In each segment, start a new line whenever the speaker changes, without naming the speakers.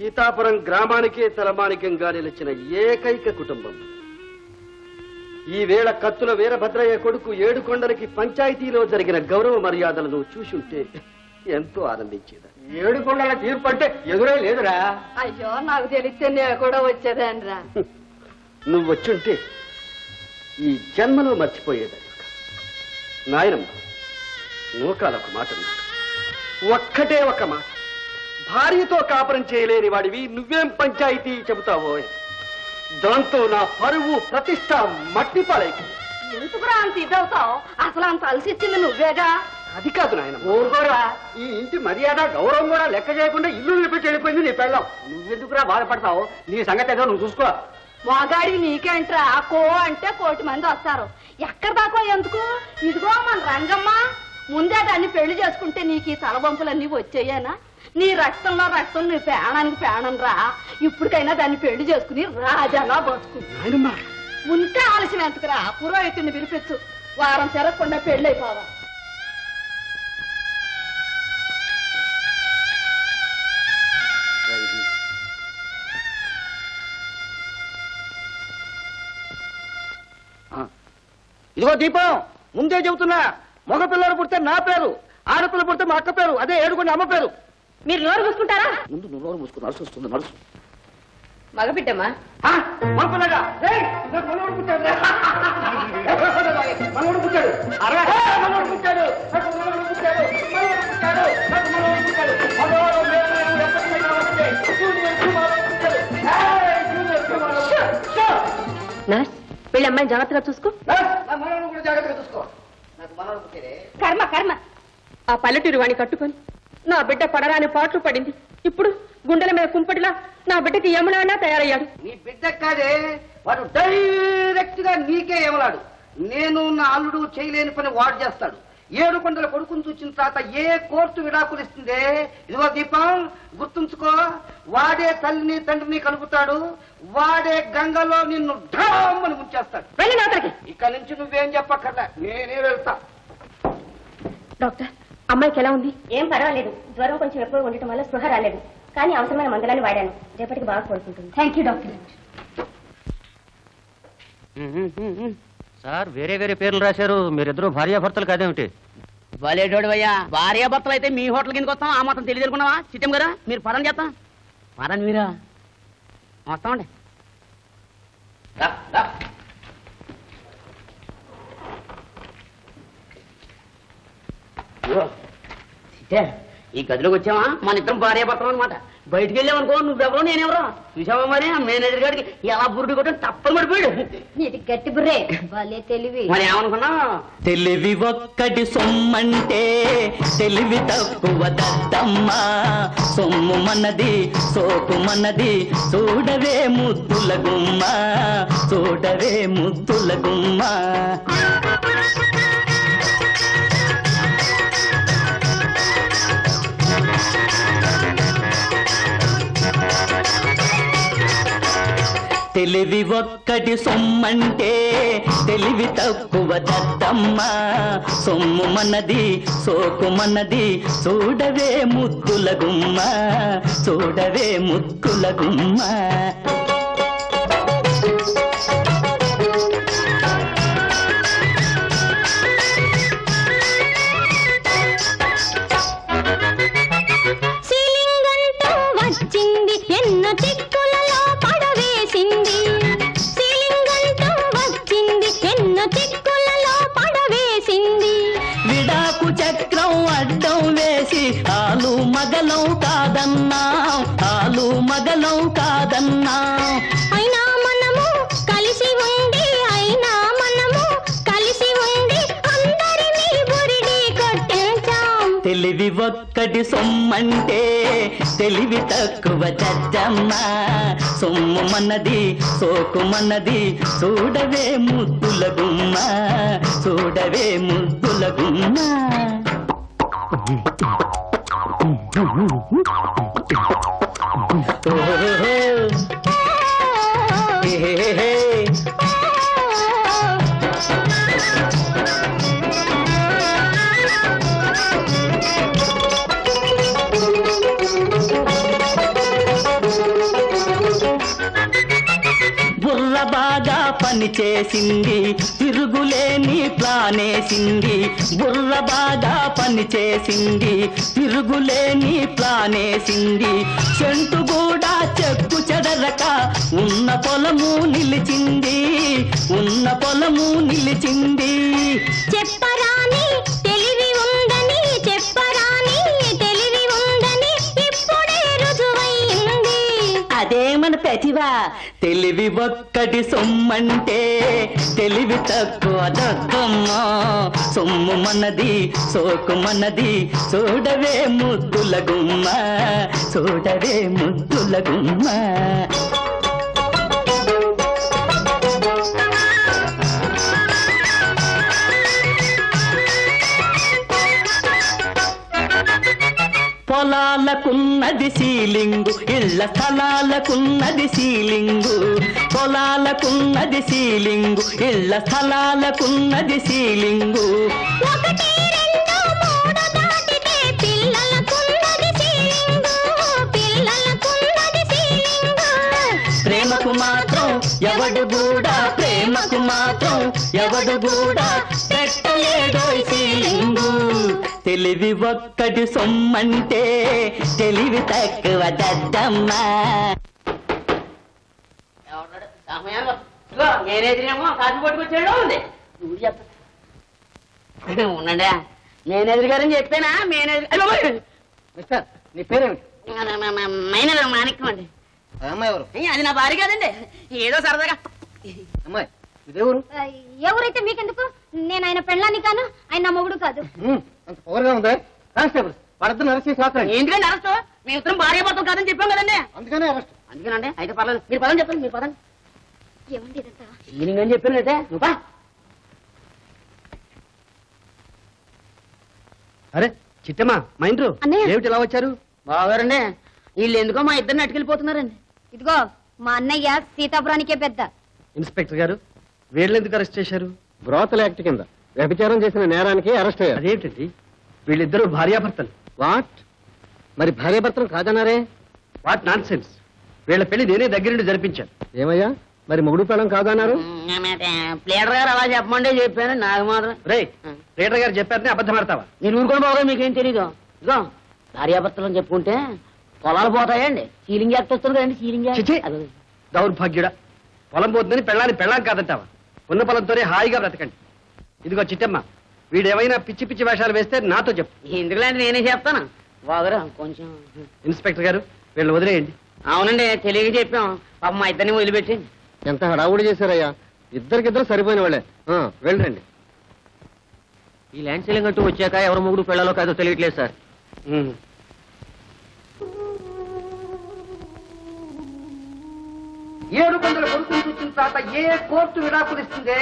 సీతాపురం గ్రామానికే తలమానికంగా నిలిచిన ఏకైక కుటుంబం ఈ వేళ కత్తుల వీరభద్రయ్య కొడుకు ఏడుకొండలకి పంచాయతీలో జరిగిన గౌరవ మర్యాదలను చూసుంటే ఎంతో ఆనందించేది
ఏడు కొండల తీర్పు అంటే ఎదురే లేదురా
అయ్యో నాకు తెలిస్తే నేను కూడా వచ్చేదాన్రా
నువ్వు వచ్చుంటే ఈ జన్మలో మర్చిపోయేదాన్ని నాయనమ్మ నూకాలు ఒక మాట అన్నాడు ఒక్కటే ఒక మాట భార్యతో కాపురం చేయలేని వాడివి నువ్వేం పంచాయతీ చెబుతావో దాంతో నా పరువు ప్రతిష్ట మట్టి పాలైకి
ఎందుకురా అంత ఇదవుతావు అసలు అంత అలసిచ్చింది నువ్వేగా
అది కాదు నాయన
ఊరుకోరా ఈ ఇంటి మర్యాద గౌరవం కూడా లెక్క చేయకుండా ఇల్లు నిలిపెట్టి వెళ్ళిపోయింది నీ పెళ్ళం నువ్వెందుకురా బాధపడతావు నీ సంగతి ఏదో నువ్వు చూసుకో
మొగాడి నీకేంట్రా కో అంటే కోటి మంది వస్తారు ఎక్కడ దాకా ఎందుకు ఇదిగో మన రంగమ్మ ముందే దాన్ని పెళ్లి చేసుకుంటే నీకు ఈ తలబంపులన్నీ వచ్చేయేనా నీ రక్తంలో రక్తం నీ పేణానికి పేణం రా ఇప్పటికైనా దాన్ని పెళ్లి చేసుకుని రాజాలా బతుకు
నాయనమ్మ
ఉంటే ఆలస్యం ఎంతకురా పురోహితుడిని పిలిపించు వారం తిరగకుండా పెళ్లి అయిపోవా
రంగి
ఇదిగో దీపం ముందే చెబుతున్నా మగ పిల్లలు పుడితే నా పేరు ఆడపిల్ల పుడితే మా అక్క పేరు అదే ఏడుకుని అమ్మ పేరు
మీరు నోరు పూసుకుంటారా
ముందు నువ్వు నోరు మూసుకుని నడుసు వస్తుంది నడుసు
మగబిడ్డమ్మా
ఆ, మగపిల్లగా? ఏయ్, నాకు మనవడు పుట్టాడు రా. మనవడు పుట్టాడు అరే మనవడు పుట్టాడు నాకు మనవడు పుట్టాడు మనవడు పుట్టాడు నాకు మనవడు పుట్టాడు మగవాడు మేము మేము ఎప్పటికైనా వస్తే జూనియర్ కుమారుడు పుట్టాడు ఏయ్, జూనియర్ కుమారుడు. షో.
నర్స్ వీళ్ళ అమ్మాయిని జాగ్రత్తగా చూసుకో
నర్స్, నా మనవడు కూడా జాగ్రత్తగా చూసుకో నాకు మనవడు పుట్టాడే
కర్మ కర్మ ఆ పల్లెటూరు వాణ్ణి కట్టుకొని నా బిడ్డ పడరాని పాటలు పడింది ఇప్పుడు గుండెల మీద కుంపటిలా నా బిడ్డకి యమునానా తయారయ్యాడు
నీ బిడ్డ కాదే వాడు డైరెక్ట్ గా నీకే ఏమలాడు నేను నా అల్లుడు చేయలేని పని వాడు చేస్తాడు ఏడు కొండల కొడుకుని చూసిన తర్వాత ఏ కోర్టు విడాకులు ఇస్తుందే ఇదిగో దీపం గుర్తుంచుకో వాడే తల్లిని తండ్రిని కలుపుతాడు వాడే గంగలో నిన్ను ఢామని ముంచేస్తాడు
వెళ్ళి నాతకి
ఇక నుంచి నువ్వేం చెప్పక్కర్లే నేనే వెళ్తా
డాక్టర్ అమ్మాయికి ఎలా ఉంది
ఏం పర్వాలేదు జ్వరం కొంచెం ఎక్కువ ఉండటం వల్ల స్పృహ రాలేదు కానీ అవసరమైన మందులని వాడాను రేపటికి బాగా కోలుకుంటుంది
థ్యాంక్ యూ డాక్టర్
సార్ వేరే వేరే పేర్లు రాశారు మీరిద్దరూ భార్యాభర్తలు కాదేమిటి
భలేటోడు అయ్యా భార్య భర్తలు అయితే మీ హోటల్ కిందకి వస్తాం ఆ మాత్రం తెలియదు అనుకున్నావా చిట్టం కదా మీరు పదం చేస్తాం పదం మీరా వస్తామండి రా, రా. ఇదిగో, చిట్టే, ఈ గదిలోకి వచ్చావా మన ఇద్దరం భార్య భర్తలు అనమాట బయటికి వెళ్ళామనుకో నువ్వెవరో నేనెవరో చూసావా మరి ఆ మేనేజర్ గారికి ఎలా బురుడు కొట్టి తప్పని పడిపోయాడు
నీటి గట్టి బుర్రే భలే తెలివి
మరి ఏమనుకున్నా
తెలివి ఒక్కటి సొమ్మంటే తెలివి తక్కువ దద్దమ్మా సొమ్ము మనది సోకు మనది చూడవే ముద్దుల గుమ్మ చూడవే ముద్దుల గుమ్మ తెలివి ఒక్కటి సొమ్మంటే తెలివి తక్కువ దద్దమ్మ సొమ్ము మనది సోకు మనది చూడవే ముద్దుల గుమ్మ చూడవే ముద్దుల గుమ్మ
సీలింగంటూ వచ్చింది ఎన్నో చిక్కులలో పడవేసింది సీలింగంటూ వచ్చింది ఎన్నో చిక్కులలో పడవేసింది
విడాకు చక్రం అడ్డం వేసి ఆలు మగలం కాదన్నా ఆలు మగలం కాదన్నా
అయినా మనము కలిసి ఉండి అయినా మనము కలిసి ఉండి అందరినీ బురిడి కొట్టించాం
తెలివి ఒక్కటి సొమ్మంటే తెలివి తక్కువ చచ్చమ్మ సొమ్ము మనది సోకు మనది చూడవే ముద్దుల గుమ్మ చూడవే ముద్దుల గుమ్మ ఓహో హే పని చేసింది తిరుగులేని ప్లానేసింది బుర్ర బాగా పని చేసింది తిరుగులేని ప్లానేసింది చెంటు కూడా చెక్కు చెదరక ఉన్న పొలము నిలిచింది ఉన్న పొలము నిలిచింది
చెప్పరాని తెలివి ఉందని చెప్పరాని తెలివి ఉందని ఇప్పుడే రుజువైంది
అదే మన ప్రతిభ తెలివి ఒక్కటి సొమ్మంటే తెలివి తక్కువ దక్కమ్మ సొమ్ము మనది సోకు మనది చూడవే ముద్దుల గుమ్మ చూడవే ముద్దుల గుమ్మ పొలాలకున్నది సీలింగు ఇళ్ళ స్థలాలకున్నది సీలింగు పొలాలకున్నది సీలింగు ఇళ్ళ స్థలాలకున్నది సీలింగు
ఒకటి రెండు మూడు దాటితే పిల్లలకున్నది సీలింగు పిల్లలకున్నది సీలింగు
ప్రేమకు మాత్రం ఎవడు కూడా ప్రేమకు మాత్రం ఎవడు కూడా పెట్టలేదో సీలింగు తెలివి ఒక్కటి సొమ్మంటే తెలివి తక్కువ దద్దమ్మా
ఎవరు సమయానికి వస్తా- ఇదిగో, నేనే ఎదిరేమో కాఫీ పట్టుకొచ్చాడు ఉంది నువ్వు చెప్తా ఉండండి నేను ఎదురుగారని చెప్పానా మేనేజర్
మిస్టర్ నీ పేరేమిటి
మైనర్ మాణిక్యం అండి
ఆ అమ్మాయి ఎవరు
ఏ, అది నా భార్య కాదండి ఏదో సరదాగా
అమ్మాయి ఇదేవరు
ఎవరైతే మీకెందుకు నేను ఆయన పెళ్ళాన్ని కాను ఆయన నా మొగుడు కాదు
అంత పవర్గా ఉంది కానిస్టేబుల్ వాళ్ళిద్దరు అరెస్ట్ చేసి రాత్రండి
ఎందుకంటే అరెస్ట్ మీ ఇద్దరం భార్య భర్తలు కాదని చెప్పాం కదండి
అందుకనే అరెస్ట్
అందుకేనండి అయితే పర్లేదు మీరు పదం చెప్పండి మీరు పదండి
ఏమండి ఇదంతా
ఈయన అని చెప్పానంటే నువ్వు పా.
అరే చిట్టమ్మా మైండ్రు
అన్నయ్య.
ఏమిటి ఇలా వచ్చారు
బాగారండి వీళ్ళు ఎందుకో మా ఇద్దరిని అటుకెళ్ళిపోతున్నారండి
ఇదిగో మా అన్నయ్య సీతాపురానికే పెద్ద
ఇన్స్పెక్టర్ గారు వీళ్ళెందుకు అరెస్ట్ చేశారు
బ్రోతల్ యాక్ట్ కింద వ్యభిచారం చేసిన నేరానికి అరెస్ట్ అయ్యారు
అదేమిటండి వీళ్ళిద్దరూ భార్యాభర్తలు
వాట్ మరి భార్యాభర్తలు కాదన్నారే
వాట్ నాన్ సెన్స్ వీళ్ళ పెళ్లి నేనే దగ్గరుండి జరిపించాను
ఏమయ్యా మరి మొగుడు పెళ్ళం కాదన్నారు
ప్లేడర్ గారు అలా చెప్పమంటే చెప్పాను నాకు మాత్రం
రే లీడర్ గారు చెప్పారని అబద్ధం ఆడతావా
మీరు ఊరుకొని బాగా మీకేం తెలీదు ఇదిగో భార్యాభర్తలు అని చెప్పుకుంటే పొలాలు పోతాయండి సీలింగ్ యాక్ట్ వస్తుంది కదండి సీలింగ్
చిచి.
యాక్ట్ అదో.
దౌర్భాగ్యుడా పొలం పోతుందని పెళ్ళాన్ని పెళ్ళాం కాదంటావా ఉన్న పొలంతోనే హాయిగా బ్రతకండి ఇదిగో చిట్టమ్మ వీడేమైనా పిచ్చి పిచ్చి వేషాలు వేస్తే నాతో చెప్పు
ఎందుకులేండి నేనే చెప్తాను బాగురా కొంచెం
ఇన్స్పెక్టర్ గారు వీళ్ళు వదిలేయండి
అవునండి తెలియక చెప్పాం పాప మా ఇద్దరిని వదిలిపెట్టండి
ఎంత హడావుడి చేశారయ్యా ఇద్దరికిద్దరు సరిపోయిన వాళ్ళే ఆ, వెళ్ళండి
ఈ ల్యాండ్ సీలింగ్ అంటూ వచ్చాక ఎవరు ముగ్గురు పిల్లలో కాదో తెలియట్లేదు సార్
ఉమ్.
ఏడు వందల కొడుకుని చూసిన తర్వాత ఏ కోర్టు విడాకులు ఇస్తుందే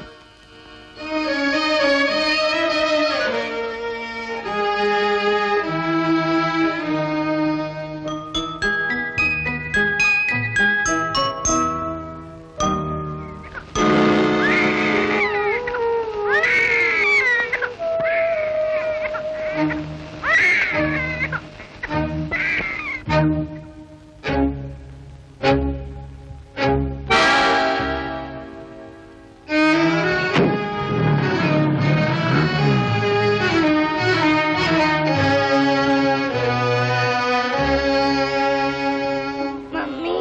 mummy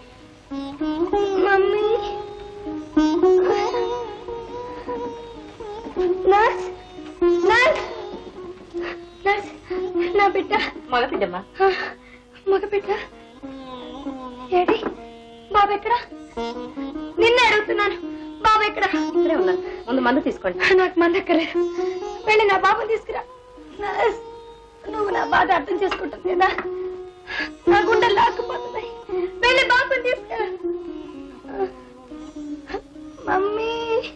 mummy nurse nurse nurse నా బిడ్డ
మగ బిడ్డమ్మా
మగ బిడ్డ ఏడి బాబు ఎక్కడ నిన్న అడుగుతున్నాను బాబు ఎక్కడ
ఇక్కడే ఉన్నాను ముందు మందు తీసుకోండి
నాకు మంది ఎక్కలేదు వెళ్ళి నా బాబుని తీసుకురా నర్స్ నువ్వు నా బాధ అర్థం చేసుకుంటుంది కదా నా గుండె లాక్కుపోతున్నాయి వెళ్ళి బాబుని తీసుకురా మమ్మీ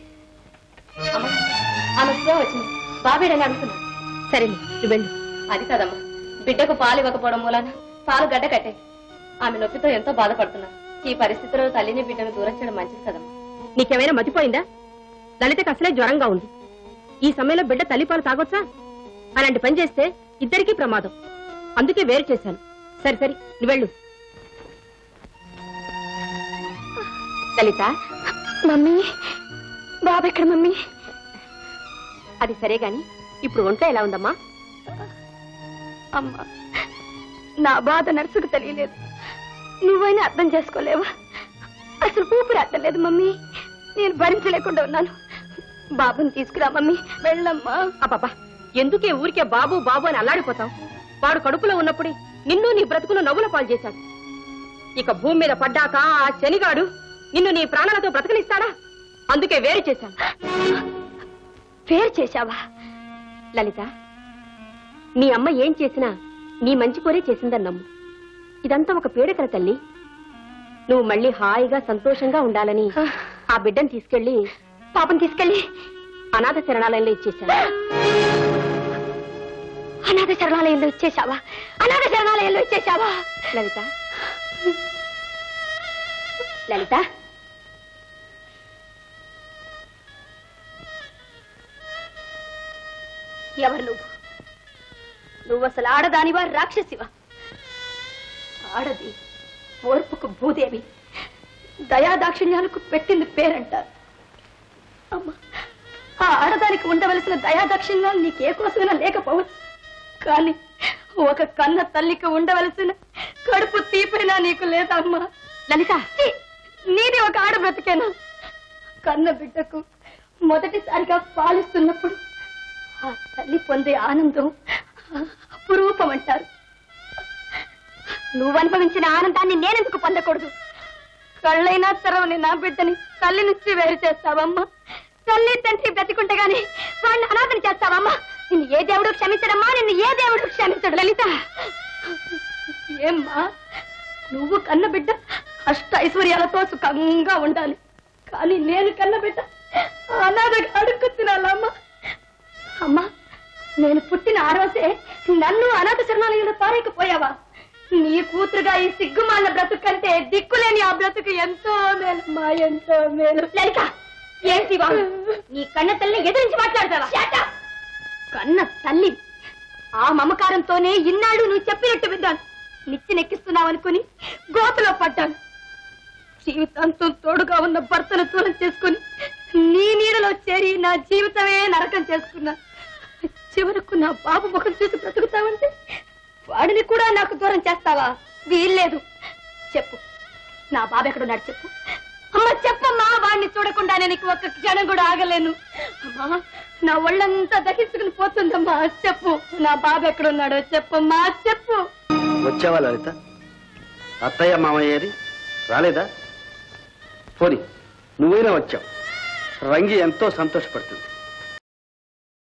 ఆమె స్లో వచ్చింది బాబేడని అడుగుతున్నా సరే నువ్వు వెళ్ళు అది కాదమ్మా బిడ్డకు పాలు ఇవ్వకపోవడం మూలాన పాలు గడ్డ కట్టే ఆమె నొప్పితో ఎంతో బాధపడుతున్నా ఈ పరిస్థితిలో తల్లిని బిడ్డను దూరం చేయడం మంచిది కదమ్మా నీకేమైనా మతిపోయిందా లలితకు అసలే జ్వరంగా ఉంది ఈ సమయంలో బిడ్డ తల్లిపాలు తాగొచ్చా అలాంటి పని చేస్తే ఇద్దరికీ ప్రమాదం అందుకే వేరు చేశాను సరే సరే నువ్వు వెళ్ళు లలిత
మమ్మీ బాబు ఎక్కడ మమ్మీ
అది సరే గాని ఇప్పుడు ఒంట్లో ఎలా ఉందమ్మా
అమ్మా నా బాధ నర్సుకు తెలియలేదు నువ్వైనా అర్థం చేసుకోలేవా అసలు ఊపిరి అర్థలేదు మమ్మీ నేను భరించలేకుండా ఉన్నాను బాబుని తీసుకురా మమ్మీ వెళ్ళమ్మా
అబ్బబ్బా ఎందుకే ఊరికే బాబు బాబు అని అల్లాడిపోతావు వాడు కడుపులో ఉన్నప్పుడే నిన్ను నీ బ్రతుకును నవ్వుల పాలు చేశాడు ఇక భూమి మీద పడ్డాక ఆ శనిగాడు నిన్ను నీ ప్రాణాలతో బ్రతకనిస్తాడా అందుకే వేరు చేశాను
పేరు చేశావా
లలిత నీ అమ్మ ఏం చేసినా నీ మంచి కోరే చేసిందని నమ్ము ఇదంతా ఒక పీడకల తల్లి నువ్వు మళ్ళీ హాయిగా సంతోషంగా ఉండాలని ఆ బిడ్డను తీసుకెళ్లి
పాపం తీసుకెళ్ళి
అనాథ శరణాలయంలో ఇచ్చేశాను
అనాథ శరణాలయంలో ఇచ్చేశావా అనాథ శరణాలయంలో ఇచ్చేశావా
లలిత లలిత
ఎవరు నువ్వు నువ్వు అసలు ఆడదానివా రాక్షసివా ఆడది ఓర్పుకు భూదేవి దయాదాక్షిణ్యాలకు పెట్టింది పేరంటారు అమ్మా ఆ ఆడదానికి ఉండవలసిన దయాదాక్షిణ్యాలు నీకే కోసమైనా లేకపోవచ్చు కానీ ఒక కన్న తల్లికి ఉండవలసిన కడుపు తీపైనా నీకు లేదా అమ్మా లలిత నీది ఒక ఆడ బ్రతికేనా కన్న బిడ్డకు మొదటిసారిగా పాలిస్తున్నప్పుడు ఆ తల్లి పొందే ఆనందం అపురూపం అంటారు నువ్వు అనుభవించిన ఆనందాన్ని నేనెందుకు పొందకూడదు కళ్ళైనా తెరవని నా బిడ్డని తల్లి నుంచి వేరు చేస్తావమ్మా తల్లి తండ్రి బ్రతికుంటే గాని వాడిని అనాథని చేస్తావమ్మా నిన్ను ఏ దేవుడు క్షమించడమ్మా నిన్ను ఏ దేవుడు క్షమించడు లలిత ఏమ్మా నువ్వు కన్న బిడ్డ అష్ట ఐశ్వర్యాలతో సుఖంగా ఉండాలి కానీ నేను కన్న బిడ్డ అనాథగా అడుక్కు తినాలమ్మా అమ్మా నేను పుట్టిన ఆ రోజే నన్ను అనాథ శరణాలయంలో పారేకపోయావా నీ కూతురుగా ఈ సిగ్గుమాల బ్రతుకు కంటే దిక్కులేని ఆ బ్రతుకు ఎంతో మేలమ్మా ఎంతో మేలు లలిత ఏంటి బాబు నీ కన్న తల్లిని ఎదిరించి మాట్లాడతావా కన్న తల్లి ఆ మమకారంతోనే ఇన్నాళ్ళు నువ్వు చెప్పినట్టు విన్నాను నిచ్చి నెక్కిస్తున్నావనుకుని గోతులో పడ్డాను జీవితాంతం తోడుగా ఉన్న భర్తను దూరం చేసుకుని నీ నీడలో చేరి నా జీవితమే నరకం చేసుకున్నా చివరకు నా బాబు ముఖం చూసి బ్రతుకుతావంటే వాడిని కూడా నాకు దూరం చేస్తావా వీల్లేదు చెప్పు నా బాబు ఎక్కడున్నాడు చెప్పు అమ్మ చెప్పమ్మా వాడిని చూడకుండా నీకు ఒక్క క్షణం కూడా ఆగలేను అమ్మా నా ఒళ్ళంతా దహించుకుని పోతుందమ్మా చెప్పు నా బాబు ఎక్కడున్నాడో చెప్పమ్మా చెప్పు
వచ్చావా లలిత అత్తయ్య మామయ్య ఏరి రాలేదా పోని నువ్వైనా వచ్చావు రంగి ఎంతో సంతోషపడుతుంది